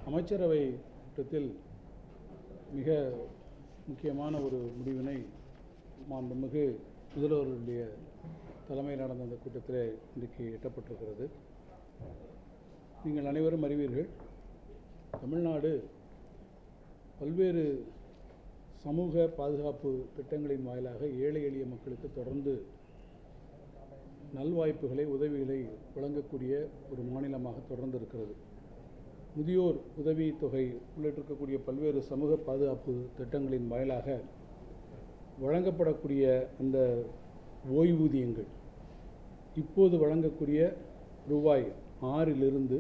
அமைச்சரவை கூட்டத்தில் மிக முக்கியமான ஒரு முடிவினை மாண்புமிகு முதல்வர்களுடைய தலைமையில் நடந்த அந்த கூட்டத்தில் இன்றைக்கு எட்டப்பட்டிருக்கிறது நீங்கள் அனைவரும் அறிவீர்கள் தமிழ்நாடு பல்வேறு சமூக பாதுகாப்பு திட்டங்களின் வாயிலாக ஏழை எளிய மக்களுக்கு தொடர்ந்து நல்வாய்ப்புகளை உதவிகளை வழங்கக்கூடிய ஒரு மாநிலமாக தொடர்ந்து இருக்கிறது முதியோர் உதவித் தொகை உள்ளிட்டிருக்கக்கூடிய பல்வேறு சமூக பாதுகாப்பு திட்டங்களின் வாயிலாக வழங்கப்படக்கூடிய அந்த ஓய்வூதியங்கள் இப்போது வழங்கக்கூடிய ரூபாய் ஆறிலிருந்து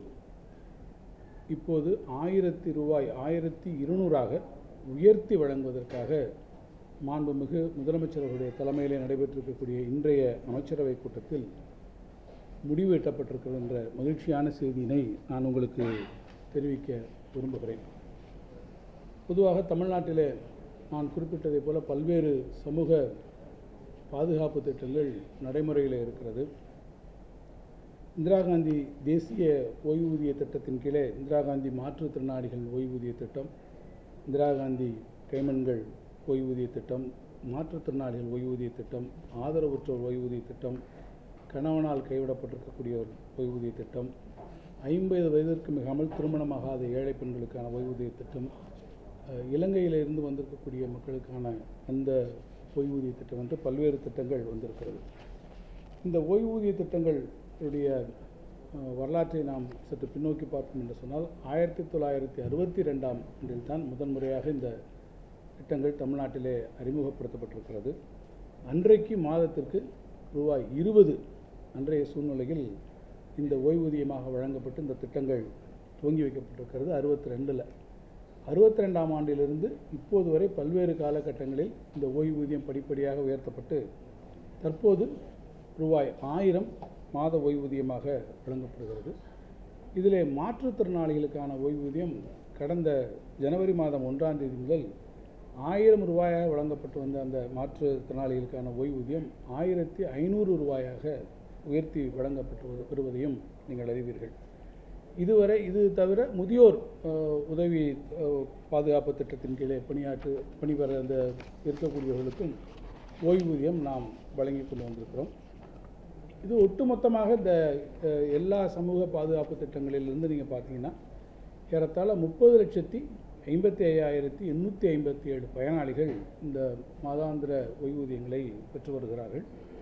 இப்போது ஆயிரத்தி ரூபாய் ஆயிரத்தி இருநூறாக உயர்த்தி வழங்குவதற்காக மாண்புமிகு முதலமைச்சர் அவருடைய தலைமையிலே நடைபெற்றிருக்கக்கூடிய இன்றைய அமைச்சரவை கூட்டத்தில் முடிவு எட்டப்பட்டிருக்கிறது என்ற மகிழ்ச்சியான செய்தியினை நான் உங்களுக்கு தெரிவிக்க விரும்புகிறேன் பொதுவாக தமிழ்நாட்டிலே நான் குறிப்பிட்டதைப் போல பல்வேறு சமூக பாதுகாப்பு திட்டங்கள் நடைமுறையில் இருக்கிறது இந்திரா காந்தி தேசிய ஓய்வூதிய திட்டத்தின் கீழே இந்திரா காந்தி மாற்றுத்திறனாளிகள் ஓய்வூதிய திட்டம் இந்திரா காந்தி கைமன்கள் ஓய்வூதிய திட்டம் மாற்றுத்திறனாளிகள் ஓய்வூதிய திட்டம் ஆதரவற்றோர் ஓய்வூதிய திட்டம் கணவனால் கைவிடப்பட்டிருக்கக்கூடியவர் ஓய்வூதிய திட்டம் ஐம்பது வயதிற்கு மிகாமல் திருமணமாகாத ஏழை பெண்களுக்கான ஓய்வூதிய திட்டம் அஹ், இலங்கையிலிருந்து வந்திருக்கக்கூடிய மக்களுக்கான அந்த ஓய்வூதிய திட்டம் என்று பல்வேறு திட்டங்கள் வந்திருக்கிறது இந்த ஓய்வூதிய திட்டங்களுடைய அஹ், வரலாற்றை நாம் சற்று பின்னோக்கி பார்ப்போம் என்று சொன்னால் ஆயிரத்தி தொள்ளாயிரத்தி அறுபத்தி ரெண்டாம் ஆண்டில் தான் முதன்முறையாக இந்த திட்டங்கள் தமிழ்நாட்டிலே அறிமுகப்படுத்தப்பட்டிருக்கிறது அன்றைக்கு மாதத்திற்கு ரூபாய் இருபது அன்றைய சூழ்நிலையில் இந்த ஓய்வூதியமாக வழங்கப்பட்டு இந்த திட்டங்கள் துவங்கி வைக்கப்பட்டிருக்கிறது அறுபத்தி ரெண்டில் அறுபத்தி ரெண்டாம் ஆண்டிலிருந்து இப்போது வரை பல்வேறு காலகட்டங்களில் இந்த ஓய்வூதியம் படிப்படியாக உயர்த்தப்பட்டு தற்போது ரூபாய் ஆயிரம் மாத ஓய்வூதியமாக வழங்கப்படுகிறது இதிலே மாற்றுத்திறனாளிகளுக்கான ஓய்வூதியம் கடந்த ஜனவரி மாதம் ஒன்றாம் தேதி முதல் ஆயிரம் ரூபாயாக வழங்கப்பட்டு வந்த அந்த மாற்றுத்திறனாளிகளுக்கான ஓய்வூதியம் ஆயிரத்தி ஐநூறு ரூபாயாக உயர்த்தி வழங்கப்பட்டு வரு- வருவதையும் நீங்கள் அறிவீர்கள் இதுவரை இது தவிர முதியோர் அஹ், உதவி அஹ், பாதுகாப்பு திட்டத்தின் கீழே பணியாற்று பணிபெற அந்த இருக்கக்கூடியவர்களுக்கும் ஓய்வூதியம் நாம் வழங்கி கொண்டு வந்திருக்கிறோம் இது ஒட்டுமொத்தமாக இந்த அஹ், எல்லா சமூக பாதுகாப்பு திட்டங்களிலிருந்து நீங்கள் பார்த்தீங்கன்னா ஏறத்தாழ முப்பது லட்சத்தி ஐம்பத்தி ஐயாயிரத்தி எண்ணூற்றி ஐம்பத்தி ஏழு பயனாளிகள் இந்த மாதாந்திர ஓய்வூதியங்களை பெற்று வருகிறார்கள்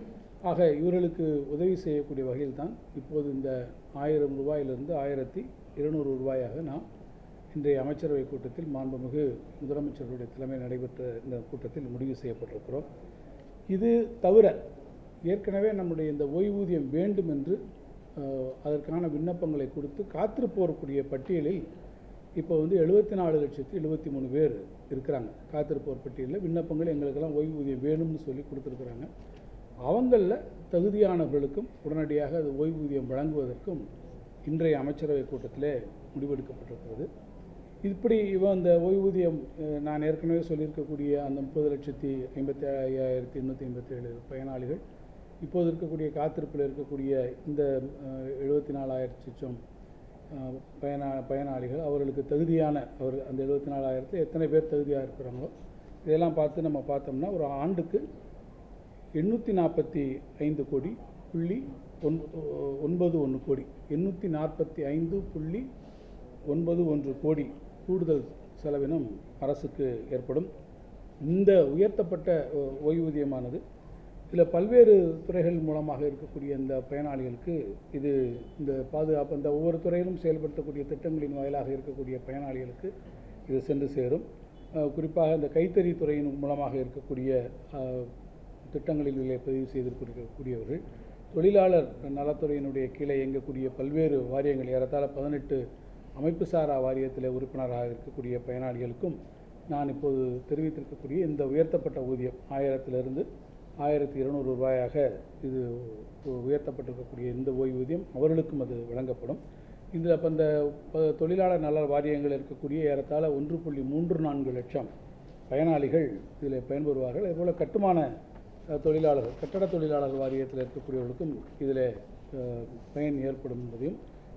ஆக இவர்களுக்கு உதவி செய்யக்கூடிய வகையில் தான் இப்போது இந்த ஆயிரம் ரூபாயிலிருந்து ஆயிரத்தி இருநூறு ரூபாயாக நாம் இன்றைய அமைச்சரவை கூட்டத்தில் மாண்புமிகு முதலமைச்சருடைய தலைமையில் நடைபெற்ற இந்த கூட்டத்தில் முடிவு செய்யப்பட்டிருக்கிறோம் இது தவிர ஏற்கனவே நம்முடைய இந்த ஓய்வூதியம் வேண்டும் என்று அஹ், அதற்கான விண்ணப்பங்களை கொடுத்து காத்திருப்போருக்குரிய பட்டியலில் இப்போ வந்து எழுபத்தி நாலு லட்சத்தி எழுபத்தி மூணு பேர் இருக்கிறாங்க காத்திருப்போர் பட்டியலில் விண்ணப்பங்கள் எங்களுக்கெல்லாம் ஓய்வூதியம் வேணும்னு சொல்லி கொடுத்துருக்குறாங்க அவங்களில் தகுதியானவர்களுக்கும் உடனடியாக அது ஓய்வூதியம் வழங்குவதற்கும் இன்றைய அமைச்சரவை கூட்டத்திலே முடிவெடுக்கப்பட்டிருக்கிறது இப்படி இவன் அந்த ஓய்வூதியம் அஹ், நான் ஏற்கனவே சொல்லியிருக்கக்கூடிய அந்த முப்பது லட்சத்தி ஐம்பத்தி ஐயாயிரத்தி எண்ணூற்றி ஐம்பத்தி ஏழு பயனாளிகள் இப்போது இருக்கக்கூடிய காத்திருப்பில் இருக்கக்கூடிய இந்த எழுபத்தி நாலாயிரத்தி சொச்சம் அஹ், பயனா பயனாளிகள் அவர்களுக்கு தகுதியான அவர் அந்த எழுபத்தி நாலாயிரத்தில் எத்தனை பேர் தகுதியாக இருக்கிறாங்களோ இதெல்லாம் பார்த்து நம்ம பார்த்தோம்னா ஒரு ஆண்டுக்கு எண்ணூற்றி நாற்பத்தி ஐந்து கோடி புள்ளி ஒன் ஒன்பது ஒன்று கோடி எண்ணூற்றி நாற்பத்தி ஐந்து புள்ளி ஒன்பது ஒன்று கோடி கூடுதல் செலவினம் அரசுக்கு ஏற்படும் இந்த உயர்த்தப்பட்ட அஹ், ஓய்வூதியமானது இதில் பல்வேறு துறைகள் மூலமாக இருக்கக்கூடிய இந்த பயனாளிகளுக்கு இது இந்த பாதுகாப்பு இந்த ஒவ்வொரு துறையிலும் செயல்படுத்தக்கூடிய திட்டங்களின் வாயிலாக இருக்கக்கூடிய பயனாளிகளுக்கு இது சென்று சேரும் அஹ், குறிப்பாக இந்த கைத்தறி துறையின் மூலமாக இருக்கக்கூடிய அஹ், திட்டங்களில் இதிலே பதிவு செய்திருக்கக்கூடியவர்கள் தொழிலாளர் நலத்துறையினுடைய கீழே இயங்கக்கூடிய பல்வேறு வாரியங்கள் ஏறத்தாழ பதினெட்டு அமைப்பு சாரா வாரியத்தில் உறுப்பினராக இருக்கக்கூடிய பயனாளிகளுக்கும் நான் இப்போது தெரிவித்திருக்கக்கூடிய இந்த உயர்த்தப்பட்ட ஊதியம் ஆயிரத்திலிருந்து ஆயிரத்தி இருநூறு ரூபாயாக இது உ- உயர்த்தப்பட்டிருக்கக்கூடிய இந்த ஓய்வூதியம் அவர்களுக்கும் அது வழங்கப்படும் இதில் அப்போ இந்த ப- தொழிலாளர் நல வாரியங்கள் இருக்கக்கூடிய ஏறத்தாழ ஒன்று புள்ளி மூன்று நான்கு லட்சம் பயனாளிகள் இதில் பயன்பெறுவார்கள் அதேபோல் கட்டுமான அஹ், தொழிலாளர்கள் கட்டட தொழிலாளர் வாரியத்தில் இருக்கக்கூடியவர்களுக்கும் இதில் அஹ், பயன் ஏற்படும் என்பதையும்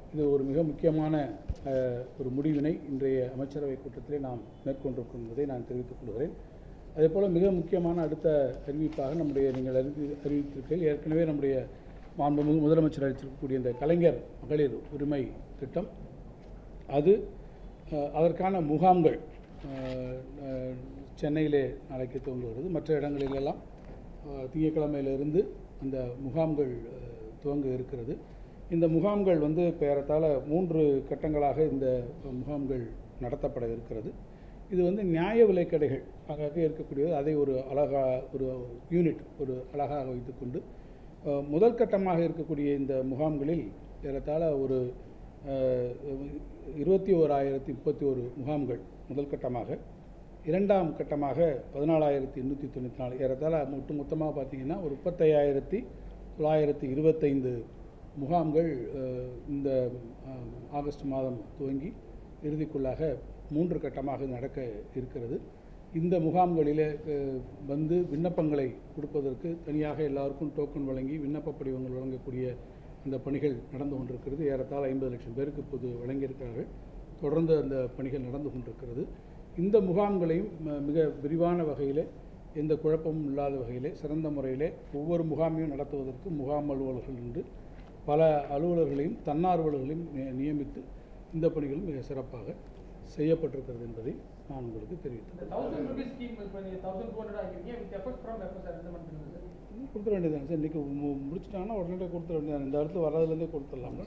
இது ஒரு மிக முக்கியமான அஹ், ஒரு முடிவினை இன்றைய அமைச்சரவை கூட்டத்திலே நாம் மேற்கொண்டிருக்கும் என்பதை நான் தெரிவித்துக் கொள்கிறேன் அதேபோல் மிக முக்கியமான அடுத்த அறிவிப்பாக நம்முடைய நீங்கள் அறிவி அறிவித்திருக்கையில் ஏற்கனவே நம்முடைய மாண்புமிகு முதலமைச்சர் அளித்திருக்கக்கூடிய இந்த கலைஞர் மகளிர் உரிமை திட்டம் அது அஹ், அதற்கான முகாம்கள் அஹ், அஹ், சென்னையிலே நாளைக்கு துவங்குகிறது மற்ற இடங்களிலெல்லாம் அஹ், திங்கட்கிழமையிலிருந்து அந்த முகாம்கள் அஹ், துவங்க இருக்கிறது இந்த முகாம்கள் வந்து பேரத்தால் மூன்று கட்டங்களாக இந்த முகாம்கள் நடத்தப்பட இருக்கிறது இது வந்து நியாய விலைக்கடைகள் ஆங்காங்கே இருக்கக்கூடியது அதை ஒரு அழகா ஒரு யூனிட் ஒரு அழகாக வைத்துக்கொண்டு அஹ், முதல் கட்டமாக இருக்கக்கூடிய இந்த முகாம்களில் ஏறத்தாழ ஒரு அஹ், இருபத்தி ஓராயிரத்தி முப்பத்தி ஒரு முகாம்கள் முதல் கட்டமாக இரண்டாம் கட்டமாக பதினாலாயிரத்தி எண்ணூற்றி தொண்ணூற்றி நாலு ஏறத்தாழ ஒட்டு மொத்தமாக பார்த்தீங்கன்னா ஒரு முப்பத்தையாயிரத்தி தொள்ளாயிரத்தி இருபத்தைந்து முகாம்கள் அஹ், இந்த அஹ், ஆகஸ்ட் மாதம் துவங்கி இறுதிக்குள்ளாக மூன்று கட்டமாக நடக்க இருக்கிறது இந்த முகாம்களிலே அஹ், வந்து விண்ணப்பங்களை கொடுப்பதற்கு தனியாக எல்லாருக்கும் டோக்கன் வழங்கி விண்ணப்ப படிவங்கள் வழங்கக்கூடிய அந்த பணிகள் நடந்து கொண்டிருக்கிறது ஏறத்தாழ ஐம்பது லட்சம் பேருக்கு இப்போது வழங்கியிருக்கிறார்கள் தொடர்ந்து அந்த பணிகள் நடந்து கொண்டிருக்கிறது இந்த முகாம்களையும் ம- மிக விரிவான வகையிலே எந்த குழப்பமும் இல்லாத வகையிலே சிறந்த முறையிலே ஒவ்வொரு முகாமையும் நடத்துவதற்கு முகாம் அலுவலர்கள் என்று பல அலுவலர்களையும் தன்னார்வலர்களையும் நி- நியமித்து இந்த பணிகள் மிக சிறப்பாக செய்யப்பட்டிருக்கிறது என்பதை நான் உங்களுக்கு தெரிவித்தேன் இந்த தௌசண்ட் ருபீஸ் ஸ்கீம் இப்போ நீங்கள் தௌசண்ட் டூ ஹண்ட்ரட் ஆகிருக்கீங்க வித் எஃபெக்ட் ஃப்ரம் எப்போ சார் இந்த மந்த் இருந்து இன்னும் கொடுத்துட வேண்டியதானே சார் இன்றைக்கி முடிச்சிட்டாங்கன்னா உடனே கொடுத்துட வேண்டியது இந்த இடத்துல வர்றதுலேருந்தே கொடுத்துடலாம்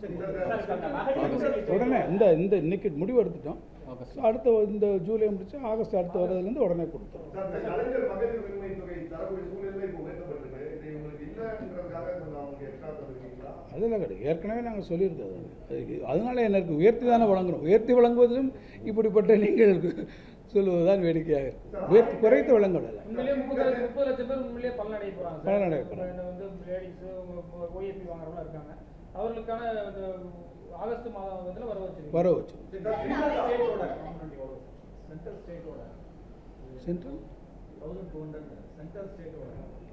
உடனே இந்த இந்த இன்னைக்கு முடிவு எடுத்துட்டோம் So, அடுத்த இந்த ஜூலை முடிச்சு ஆகஸ்ட் அடுத்த வர்றதுலேருந்து உடனே கொடுத்துரும் சார், இந்த கலைஞர் மகளிர் உரிமை தொகை தரக்கூடிய சூழ்நிலை இப்போ உயர்த்தப்பட்டிருக்கு இது உங்களுக்கு இல்லைன்றதுக்காக கொஞ்சம் அவங்க எக்ஸ்ட்ரா தருவீங்களா அதெல்லாம் கிடையாது ஏற்கனவே நாங்கள் சொல்லியிருக்கோம் அது. அதுக்கு அதனால என்ன இருக்கு உயர்த்தி தானே வழங்குறோம் உயர்த்தி வழங்குவதிலும் இப்படிப்பட்ட நீங்கள் சொல்லுவதுதான் வேடிக்கையாக இருக்கு உயர்த்தி குறைத்து வழங்கல உண்மையிலேயே முப்பது லட்சம் முப்பது லட்சம் பேர் உண்மையிலேயே பலனடைய போகிறாங்க சார் பலனடைய போறாங்க. இப்போ வந்து லேடிஸு ஓஏபி வாங்குறவங்க இருக்காங்க அவர்களுக்கான இந்த ஆகஸ்ட் மாதம் வந்து வர வச்சிருக்கீங்க வர வச்சு ஸ்டேட்டோட சென்ட்ரல் ஸ்டேட்டோட central thousand two hundred central ஸ்டேட்டோட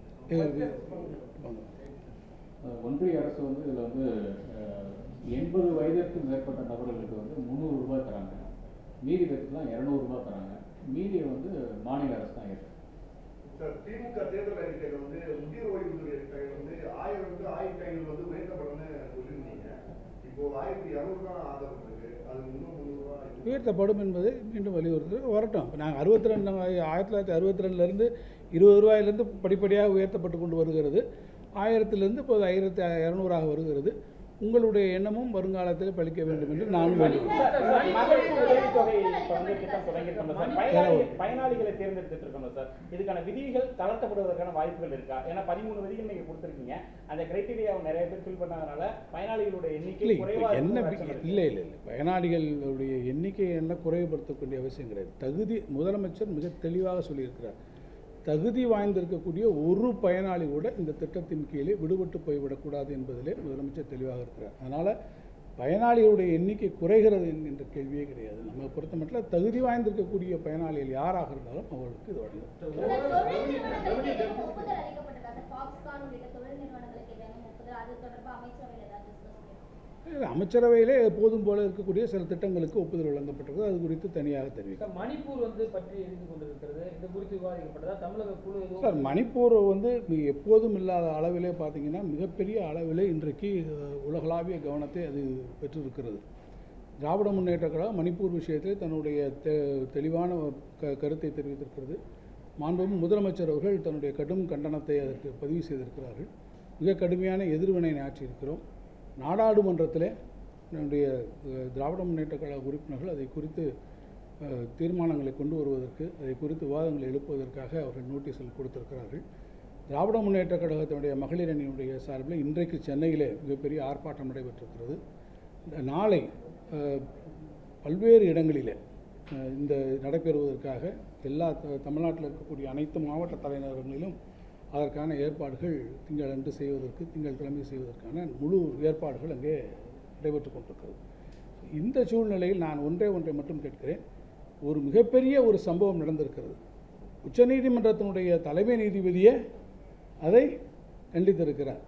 அஹ் ஒன்றிய அரசு வந்து இதில் வந்து அஹ், எண்பது வயதிற்கு மேற்பட்ட நபர்களுக்கு வந்து முந்நூறு ரூபாய் தராங்க மீதி பேருக்குலாம் இரநூறுபா தராங்க மீதியை வந்து மாநில அரசு தான் ஏற்று சார் திமுக தேர்தல் அறிக்கையில வந்து முதியோர் ஓய்வூதிய தொகை வந்து ஆயிரம் வந்து ஆயிரத்தி ஐநூறு வந்து உயர்த்தப்படும்னு சொல்லியிருந்தீங்க இப்போ ஆயிரத்தி இரநூறு தான் ஆதரவு அது இன்னும் முந்நூறுரூவா உயர்த்தப்படும் என்பதை மீண்டும் வலியுறுத்து வரட்டும் இப்போ நாங்கள் அறுபத்தி ரெண்டு ஆயிரத்தி தொள்ளாயிரத்தி அறுபத்தி ரெண்டுலேருந்து இருபது ரூபாயிலேருந்து படிப்படியாக உயர்த்தப்பட்டு கொண்டு வருகிறது ஆயிரத்திலிருந்து இப்போது ஆயிரத்தி இரநூறாக வருகிறது உங்களுடைய எண்ணமும் வருங்காலத்தில் பலிக்க வேண்டும் என்று நானும் வேண்டுகிறேன் மகளிர் உதவித்தொகை இப்ப வந்து திட்டம் தொடங்கியிருக்கோம்ல சார் பயனாளி பயனாளிகளை தேர்ந்தெடுத்துட்டு இருக்கோம்ல சார் இதுக்கான விதிகள் தளர்த்தப்படுவதற்கான வாய்ப்புகள் இருக்கா ஏன்னா பதிமூணு விதிகள் நீங்க கொடுத்துருக்கீங்க அந்த கிரைட்டீரியாவை நிறைய பேர் ஃபில் பண்ணாதனால பயனாளிகளுடைய எண்ணிக்கை இல்லை குறைவா இப்போ என்ன இருக்கும்னு பி- அச்சம் இல்லை இல்லை இல்லை பயனாளிகளுடைய எண்ணிக்கையை என்ன குறைவுபடுத்தக்கூடிய அவசியம் கிடையாது தகுதி முதலமைச்சர் மிக தெளிவாக சொல்லியிருக்கிறார் தகுதி வாய்ந்திருக்கக்கூடிய ஒரு பயனாளி கூட இந்த திட்டத்தின் கீழே விடுபட்டு போய்விடக்கூடாது என்பதிலே முதலமைச்சர் தெளிவாக இருக்கிறார் அதனால் பயனாளிகளுடைய எண்ணிக்கை குறைகிறது என்கின்ற கேள்வியே கிடையாது நம்ம பொறுத்த மட்டும் தகுதி வாய்ந்திருக்கக்கூடிய பயனாளிகள் யாராக இருந்தாலும் அவர்களுக்கு இது வழங்கும் சார், தொழில் நிறுவனங்களுக்கு ஏதேனும் ஒப்புதல் அளிக்கப்பட்டிருக்கா சார் ஃபாக்ஸ்கான் உள்ளிட்ட தொழில் நிறுவனங்களுக்கு ஏதேனும் ஒப்புதல் அது தொடர்பாக அமைச்சரவையில் ஏதாவது டிஸ்கஸ் இல்லை, அமைச்சரவையிலே எப்போதும் போல இருக்கக்கூடிய சில திட்டங்களுக்கு ஒப்புதல் வழங்கப்பட்டிருக்கு அது குறித்து தனியாக தெரிவிக்கும் சார் மணிப்பூர் வந்து பற்றி எரிந்து கொண்டிருக்கிறது இது குறித்து விவாதிக்கப்பட்டதா தமிழக குழு எதுவும் சார் மணிப்பூர் வந்து மிக எப்போதும் இல்லாத அளவிலே பார்த்தீங்கன்னா மிகப்பெரிய அளவிலே இன்றைக்கு அஹ், உலகளாவிய கவனத்தை அது பெற்றிருக்கிறது திராவிட முன்னேற்ற கழகம் மணிப்பூர் விஷயத்தில் தன்னுடைய தெ தெளிவான க கருத்தை தெரிவித்திருக்கிறது மாண்புமிகு முதலமைச்சர் அவர்கள் தன்னுடைய கடும் கண்டனத்தை அதற்கு பதிவு செய்திருக்கிறார்கள் மிக கடுமையான எதிர்வினை ஆற்றியிருக்கிறோம் நாடாளுமன்றத்திலே நம்முடைய அஹ், திராவிட முன்னேற்ற கழக உறுப்பினர்கள் அதை குறித்து அஹ், தீர்மானங்களை கொண்டு வருவதற்கு அதை குறித்து விவாதங்களை எழுப்புவதற்காக அவர்கள் நோட்டீஸ்கள் கொடுத்திருக்கிறார்கள் திராவிட முன்னேற்ற கழகத்தினுடைய மகளிர் அணியினுடைய சார்பில் இன்றைக்கு சென்னையிலே மிகப்பெரிய ஆர்ப்பாட்டம் நடைபெற்றிருக்கிறது இந்த நாளை அஹ், பல்வேறு இடங்களிலே அஹ், இந்த நடைபெறுவதற்காக எல்லா த- தமிழ்நாட்டில் இருக்கக்கூடிய அனைத்து மாவட்ட தலைநகரங்களிலும் அதற்கான ஏற்பாடுகள் திங்களன்று செய்வதற்கு திங்கட்கிழமை செய்வதற்கான முழு ஏற்பாடுகள் அங்கே நடைபெற்று கொண்டிருக்கிறது இந்த சூழ்நிலையில் நான் ஒன்றே ஒன்றை மட்டும் கேட்கிறேன் ஒரு மிகப்பெரிய ஒரு சம்பவம் நடந்திருக்கிறது உச்சநீதிமன்றத்தினுடைய தலைமை நீதிபதியே அதை கண்டித்திருக்கிறார்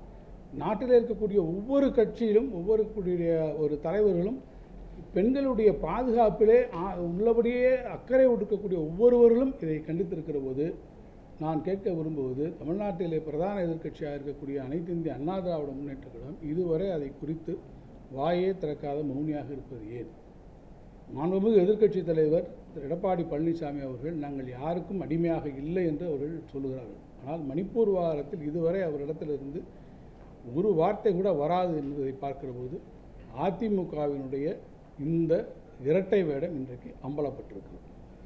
நாட்டில் இருக்கக்கூடிய ஒவ்வொரு கட்சியிலும் ஒவ்வொரு கூடிய ஒரு தலைவர்களும் பெண்களுடைய பாதுகாப்பிலே ஆ- உள்ளபடியே அக்கறை ஒடுக்கக்கூடிய ஒவ்வொருவர்களும் இதை கண்டித்திருக்கிற போது நான் கேட்க விரும்புவது தமிழ்நாட்டிலே பிரதான எதிர்க்கட்சியாக இருக்கக்கூடிய அனைத்து இந்திய அண்ணா திராவிட முன்னேற்ற கழகம் இதுவரை அதை குறித்து வாயே திறக்காத மௌனியாக இருப்பது ஏன் மாண்புமிகு எதிர்க்கட்சி தலைவர் திரு எடப்பாடி பழனிசாமி அவர்கள் நாங்கள் யாருக்கும் அடிமையாக இல்லை என்று அவர்கள் சொல்லுகிறார்கள் ஆனால் மணிப்பூர் விவகாரத்தில் இதுவரை அவரிடத்திலிருந்து ஒரு வார்த்தை கூட வராது என்பதை பார்க்கிற போது அதிமுகவினுடைய இந்த இரட்டை வேடம் இன்றைக்கு அம்பலப்பட்டிருக்கிறது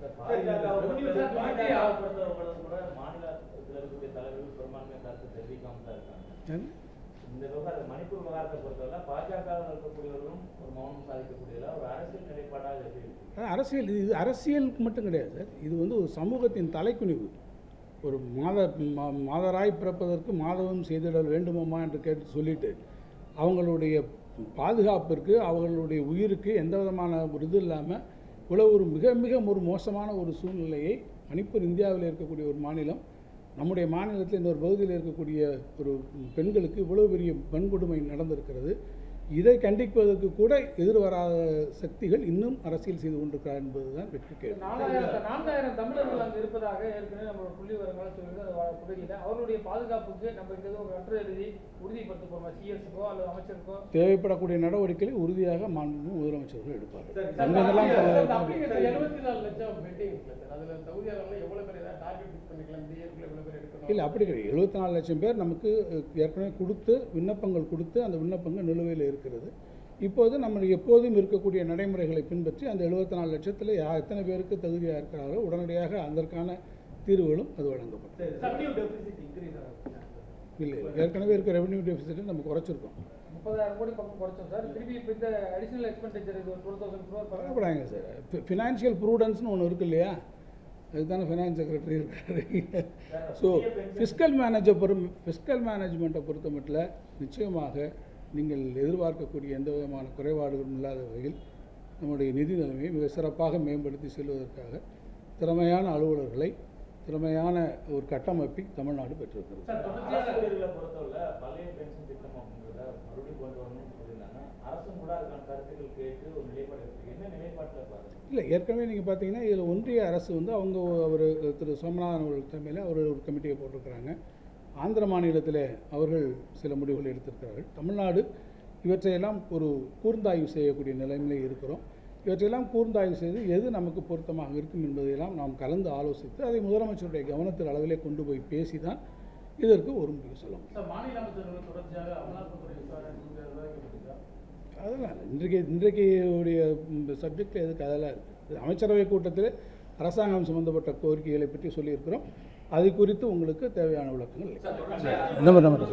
கூட மாநிலத்தில் இருக்கக்கூடிய தலைவர்கள் பெரும்பான்மை கருத்து தெரிவிக்காம தான் இருக்காங்க ஏன்? இந்த விவகாரம் மணிப்பூர் விவகாரத்தை பொறுத்தவரை பாஜகவில் இருக்கக்கூடியவர்களும் ஒரு மௌனம் சாதிக்கக்கூடியதா ஒரு அரசியல் நிலைப்பாடாக எப்படி இருக்கு அஹ் அரசியல் இது அரசியலுக்கு மட்டும் கிடையாது சார் இது வந்து ஒரு சமூகத்தின் தலைக்குனிவு ஒரு மாத மா- மாதராய் பிறப்பதற்கு மாதவம் செய்திடல் வேண்டுமாமா என்று கேட்டு சொல்லிட்டு அவங்களுடைய பாதுகாப்பிற்கு அவர்களுடைய உயிருக்கு எந்த விதமான ஒரு இது இல்லாமல் இவ்வளோ ஒரு மிக மிக ஒரு மோசமான ஒரு சூழ்நிலையை மணிப்பூர் இந்தியாவில் இருக்கக்கூடிய ஒரு மாநிலம் நம்முடைய மாநிலத்தில் இன்னொரு பகுதியில் இருக்கக்கூடிய ஒரு பெண்களுக்கு இவ்வளோ பெரிய வன்கொடுமை நடந்திருக்கிறது இதை கண்டிப்பதற்கு கூட எதிர்வராத சக்திகள் இன்னும் அரசியல் செய்து கொண்டிருக்கிறார் என்பதுதான் வெற்றி கேள்வி நாலாயிரம் நான்காயிரம் தமிழர்கள் அங்கு இருப்பதாக ஏற்கனவே நம்மளோட புள்ளி விவரங்களை சொல்லுது அந்த வ- பகுதியில் அவர்களுடைய பாதுகாப்புக்கு நம்ம இந்த ஒரு கட்டுரை எழுதி உறுதிப்படுத்த போறோமா சிஎஸ்க்கோ அல்லது அமைச்சருக்கோ தேவைப்படக்கூடிய நடவடிக்கைகளை உறுதியாக மாண்புமிகு முதலமைச்சர்கள் எடுப்பார்கள் சார், அங்கெல்லாம் சார், பல- அந்த application எழுபத்தி நாலு லட்சம் pending இருக்குல்ல சார். அதுல தகுதியானவங்க எவ்வளவு பேர் ஏதாவது target fix பண்ணிக்கலாம், இந்த year-க்குள்ள இவ்வளவு பேர் எடுக்கணும். இல்லை அப்படி கிடையாது எழுபத்தி நாலு லட்சம் பேர் நமக்கு அஹ், ஏற்கனவே கொடுத்து விண்ணப்பங்கள் கொடுத்து அந்த விண்ணப்பங்கள் நிலுவையில் இருக்கிறது இப்போது நம்ம எப்போதும் இருக்கக்கூடிய நடைமுறைகளை பின்பற்றி அந்த எழுபத்தி நாலு லட்சத்தில் யா எத்தனை பேருக்கு தகுதியாக இருக்கிறார்களோ உடனடியாக அதற்கான தீர்வுகளும் அது வழங்கப்படும் Revenue deficit increase ஆகுது. இல்லை இல்லை. ஏற்கனவே இருக்க ரெவன்யூ டெபிசிட்டை நம்ம குறைச்சிருக்கோம் முப்பதாயிரம் கோடி பக்கம் குறைச்சோம் சார் திருப்பி இப்போ இந்த அடிஷனல் எக்ஸ்பெண்டிச்சர் இது ஒரு டுவெல் தௌசண்ட் க்ரோர் பரவாயில்லைங்க சார் ஃபினான்ஷியல் ப்ரூடன்ஸ்னு ஒன்று இருக்கு இல்லையா அதுதானே ஃபினான்ஸ் செக்ரட்டரி இருக்காரு ஸோ ஃபிஸ்கல் மேனேஜை பொறு ஃபிஸ்கல் மேனேஜ்மெண்ட்டை பொறுத்த மட்டும் நிச்சயமாக நீங்கள் எதிர்பார்க்கக்கூடிய எந்த விதமான குறைபாடுகளும் இல்லாத வகையில் நம்முடைய நிதி நிலைமையை மிக சிறப்பாக மேம்படுத்தி செல்வதற்காக திறமையான அலுவலர்களை திறமையான ஒரு கட்டமைப்பை தமிழ்நாடு பெற்றிருக்கிறது அரசு ஊழியர்களை பொறுத்தவரை பழைய பென்ஷன் திட்டம் அப்படிங்கிறத மறுபடியும் கொண்டு வரணும்னு சொல்லியிருந்தாங்க அரசும் கூட அதுக்கான கருத்துக்கள் கேட்டு ஒரு நிலைப்பாடு இருக்கு என்ன நிலைப்பாட்டில் பாருங்க இல்லை ஏற்கனவே நீங்கள் பார்த்தீங்கன்னா இதில் ஒன்றிய அரசு வந்து அவங்க அவர் திரு சோமநாதன் அவர்கள் தலைமையில் அவர் ஒரு கமிட்டியை போட்டிருக்கிறாங்க ஆந்திர மாநிலத்தில் அவர்கள் சில முடிவுகளை எடுத்திருக்கிறார்கள் தமிழ்நாடு இவற்றையெல்லாம் ஒரு கூர்ந்தாய்வு செய்யக்கூடிய நிலைமையிலே இருக்கிறோம் இவற்றையெல்லாம் கூர்ந்தாய்வு செய்து எது நமக்கு பொருத்தமாக இருக்கும் என்பதையெல்லாம் நாம் கலந்து ஆலோசித்து அதை முதலமைச்சருடைய கவனத்தில் அளவிலே கொண்டு போய் பேசி தான் இதற்கு ஒரு முடிவு சொல்ல முடியும் சார், மாநில அமைச்சர்கள் தொடர்ச்சியாக அமலாக்கத்துறை விசாரணை இந்த விவாதிக்கப்பட்டிருக்கா? அதெல்லாம் இல்லை. இன்றைக்கு இன்றைக்கு உடைய சப்ஜெக்ட் எதுக்கு அதெல்லாம் இருக்குது அமைச்சரவை கூட்டத்தில் அரசாங்கம் சம்பந்தப்பட்ட கோரிக்கைகளை பற்றி சொல்லியிருக்கிறோம் அது குறித்து உங்களுக்கு தேவையான விளக்கங்கள் இல்லை. இந்த மாதிரி நம்ம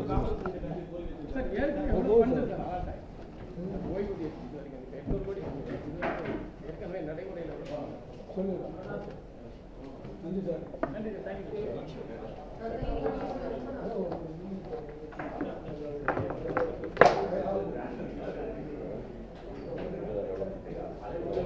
சார், ஏற்கனவே எவ்வளவு fund இருக்கு சார், all time? ஓய்வூதியம் இது வரைக்கும் இப்ப எட்நூறு கோடி இருக்கு. இது வரைக்கும் ஏற்கனவே நடைமுறையில் இருப்பாங்க சொல்லிடுறோம் நன்றி சார் நன்றி சார் தேங்க்யூ சார்